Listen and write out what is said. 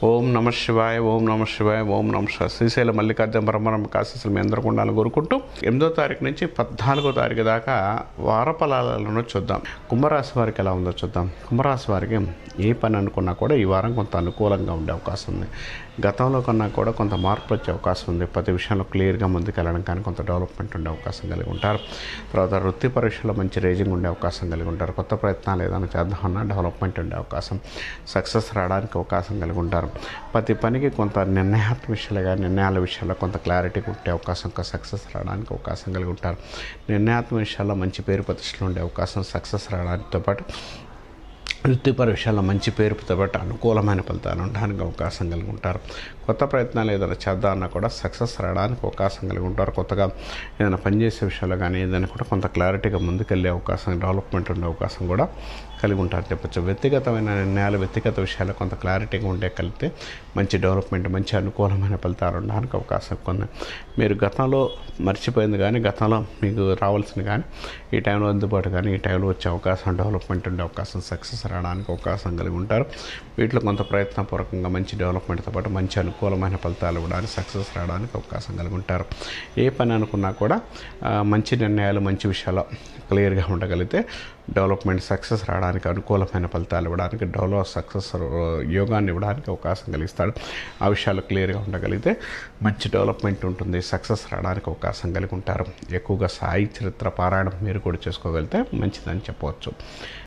ఓం నమ శివాయ ఓం నమ శివాయ ఓం నమ శివాయ శ్రీశైల మల్లికార్జున పరమరం కాశీసులు మీ అందరూ ఉండాలని కోరుకుంటూ ఎనిమిదో తారీఖు నుంచి పద్నాలుగో తారీఖు దాకా వారఫలాలను చూద్దాం కుంభరాశి వారికి ఎలా ఉందో చూద్దాం కుంభరాశి వారికి ఏ పని అనుకున్నా కూడా ఈ వారం కొంత అనుకూలంగా ఉండే అవకాశం ఉంది గతంలో కన్నా కూడా కొంత మార్పులు వచ్చే అవకాశం ఉంది ప్రతి విషయంలో క్లియర్గా ముందుకెళ్ళడం కానీ కొంత డెవలప్మెంట్ ఉండే అవకాశం కలిగి ఉంటారు తర్వాత వృత్తి పరీక్షలో మంచి రేజింగ్ ఉండే అవకాశం కలిగి ఉంటారు కొత్త ప్రయత్నాలు ఏదైనా చేద్దామన్నా డెవలప్మెంట్ ఉండే అవకాశం సక్సెస్ రావడానికి అవకాశం కలిగి ఉంటారు ప్రతి పనికి కొంత నిర్ణయాత్మక విషయాలు కానీ నిర్ణయాల విషయాల్లో కొంత క్లారిటీ ఉండే అవకాశం ఇంకా సక్సెస్ రావడానికి అవకాశం కలిగి ఉంటారు నిర్ణయాత్మక విషయాల్లో మంచి పేరు ప్రతిష్టలు ఉండే అవకాశం సక్సెస్ రావడానితో పాటు వృత్తిపర విషయాల్లో మంచి పేరుతో పాటు అనుకూలమైన ఫలితాలు ఉండడానికి అవకాశం కలిగి ఉంటారు కొత్త ప్రయత్నాలు ఏదైనా చేద్దామన్నా కూడా సక్సెస్ రావడానికి అవకాశం కలిగి ఉంటారు కొత్తగా ఏదైనా పనిచేసే విషయాల్లో కానీ ఏదైనా కూడా కొంత క్లారిటీగా ముందుకెళ్ళే అవకాశం డెవలప్మెంట్ ఉండే అవకాశం కూడా కలిగి ఉంటారు చెప్పచ్చు వ్యక్తిగతమైన నిర్ణయాలు వ్యక్తిగత విషయాలు కొంత క్లారిటీగా ఉండే కలిగితే మంచి డెవలప్మెంట్ మంచి అనుకూలమైన ఫలితాలు ఉండడానికి అవకాశం కొన్ని మీరు గతంలో మర్చిపోయింది కానీ గతంలో మీకు రావాల్సింది కానీ ఈ టైంలో అందుబాటు కానీ ఈ టైంలో వచ్చే అవకాశం డెవలప్మెంట్ ఉండే అవకాశం సక్సెస్ రావడానికి అవకాశం కలిగి ఉంటారు వీటిలో కొంత ప్రయత్నపూర్వకంగా మంచి డెవలప్మెంట్తో పాటు మంచి అనుకూలమైన ఫలితాలు ఇవ్వడానికి సక్సెస్ రావడానికి అవకాశం కలిగి ఉంటారు ఏ పని అనుకున్నా కూడా ఆ, మంచి నిర్ణయాలు మంచి విషయాలు క్లియర్గా ఉండగలిగితే డెవలప్మెంట్ సక్సెస్ రావడానికి అనుకూలమైన ఫలితాలు ఇవ్వడానికి డెవలప్ సక్సెస్ యోగాన్ని ఇవ్వడానికి అవకాశం కలిగిస్తాడు ఆ విషయాలు క్లియర్గా ఉండగలిగితే మంచి డెవలప్మెంట్ ఉంటుంది సక్సెస్ రావడానికి అవకాశం కలిగి ఉంటారు ఎక్కువగా సాయి చరిత్ర పారాయణం మీరు కూడా చేసుకోగలిగితే మంచిదని చెప్పవచ్చు